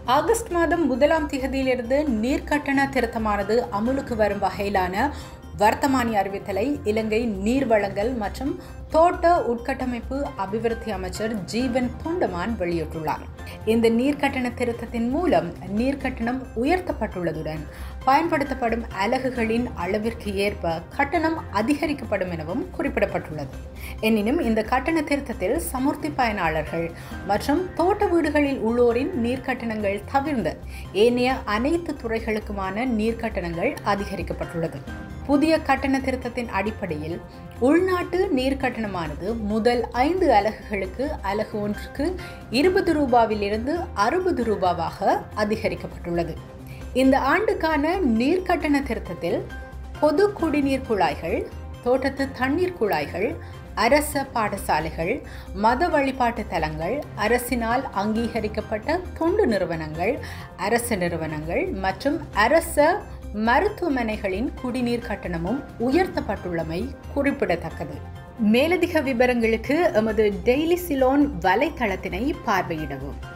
August மாதம் முதலாம் திகதியிலிருந்து நீர்க்கட்டண திருத்தமானது அமுலுக்கு வரும் வகையிலான வர்த்தமானி அறிவித்தலை இலங்கை நீர் வழங்கல் மற்றும் தோட்ட உட்கட்டமைப்பு அபிவிருத்தி அமைச்சர் ஜீவன் தொண்டமான் வெளியிட்டுள்ளார் இந்த நீர்க்கட்டண திருத்தத்தின் மூலம் நீர்க்கட்டணம் உயர்த்தப்பட்டுள்ளதுடன் பயன்படுத்தப்படும் அலகுகளின் அளவிற்கு ஏற்ப கட்டணம் அதிகரிக்கப்படும் எனவும் குறிப்பிடப்பட்டுள்ளது எனினும் இந்த கட்டண திருத்தத்தில் சமுர்த்தி பயனாளர்கள் மற்றும் தோட்ட வீடுகளில் உள்ளோரின் நீர்க்கட்டணங்கள் தவிர்ந்த ஏனைய அனைத்து துறைகளுக்குமான நீர்க்கட்டணங்கள் அதிகரிக்கப்பட்டுள்ளது புதிய கட்டண திருத்தத்தின் அடிப்படையில் உள்நாட்டு நீர் கட்டணமானது முதல் ஐந்து அலகுகளுக்கு அலகு ஒன்றுக்கு இருபது ரூபாவிலிருந்து அறுபது ரூபாவாக அதிகரிக்கப்பட்டுள்ளது இந்த ஆண்டுக்கான நீர் கட்டண திருத்தத்தில் பொது குடிநீர் குழாய்கள் தோட்டத்து தண்ணீர் குழாய்கள் அரச பாடசாலைகள் மத வழிபாட்டு தலங்கள் அரசினால் அங்கீகரிக்கப்பட்ட தொண்டு நிறுவனங்கள் அரச நிறுவனங்கள் மற்றும் அரச மருத்துவமனைகளின் குடிநீர் கட்டணமும் உயர்த்தப்பட்டுள்ளமை குறிப்பிடத்தக்கது மேலதிக விவரங்களுக்கு எமது டெய்லி சிலோன் வலைத்தளத்தினை பார்வையிடவும்